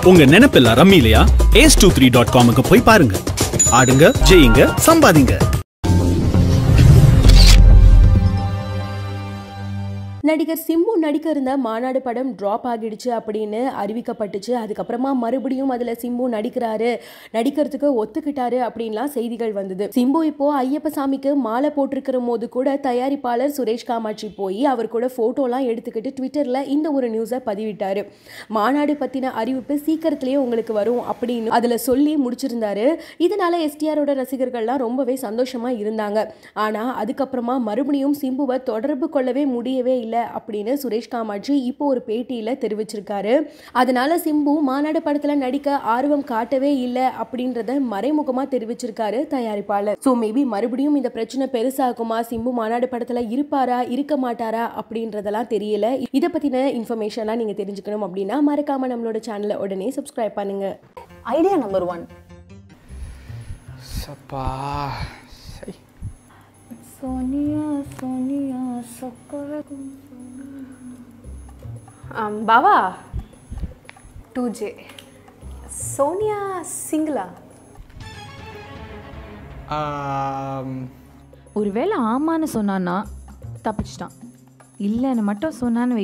உங்க நினைப்பெல்லாம் ரம்மி இல்லையா ஏஸ் டூ த்ரீ டாட் காமுக்கு போய் பாருங்க ஆடுங்க ஜெயிங்க சம்பாதிங்க நடிகர் சிம்பு நடிக்க இருந்த மாநாடு படம் ட்ராப் ஆகிடுச்சு அப்படின்னு அறிவிக்கப்பட்டுச்சு அதுக்கப்புறமா மறுபடியும் அதில் சிம்பு நடிக்கிறாரு நடிக்கிறதுக்கு ஒத்துக்கிட்டாரு அப்படின்லாம் செய்திகள் வந்தது சிம்பு இப்போ ஐயப்ப சாமிக்கு மாலை போட்டிருக்கிற போது கூட தயாரிப்பாளர் சுரேஷ் காமாட்சி போய் அவர் கூட ஃபோட்டோலாம் எடுத்துக்கிட்டு ட்விட்டரில் இந்த ஒரு நியூஸை பதிவிட்டாரு மாநாடு பற்றின அறிவிப்பு சீக்கிரத்திலேயே உங்களுக்கு வரும் அப்படின்னு அதில் சொல்லி முடிச்சிருந்தாரு இதனால எஸ்டிஆரோட ரசிகர்கள்லாம் ரொம்பவே சந்தோஷமா இருந்தாங்க ஆனால் அதுக்கப்புறமா மறுபடியும் சிம்புவை தொடர்பு கொள்ளவே முடியவே இல்லை அப்படின்னு சுரேஷ் காமாட்சி இப்போ ஒரு பேட்டியில் தெரிவிச்சிருக்காரு அதனால சிம்பு மாநாடு படத்தில் நடிக்க ஆர்வம் காட்டவே இல்லை அப்படின்றத மறைமுகமாக தெரிவிச்சிருக்காரு தயாரிப்பாளர் ஸோ மேபி மறுபடியும் இந்த பிரச்சனை பெருசாகுமா சிம்பு மாநாடு படத்தில் இருப்பாரா இருக்க மாட்டாரா அப்படின்றதெல்லாம் தெரியல இதை பற்றின இன்ஃபர்மேஷன்லாம் நீங்கள் தெரிஞ்சுக்கணும் அப்படின்னா மறக்காம நம்மளோட சேனலை உடனே சப்ஸ்கிரைப் பண்ணுங்க ஐடியா நம்பர் ஒன் சப்பா சை சோனியா சோனியா சொக்கர பாவா டூ ஜே சோனியா சிங்கிளா ஆம், ஒருவேளை ஆமான்னு சொன்னான்னா தப்பிச்சிட்டான் இல்லைன்னு மட்டும் சொன்னான்னு வை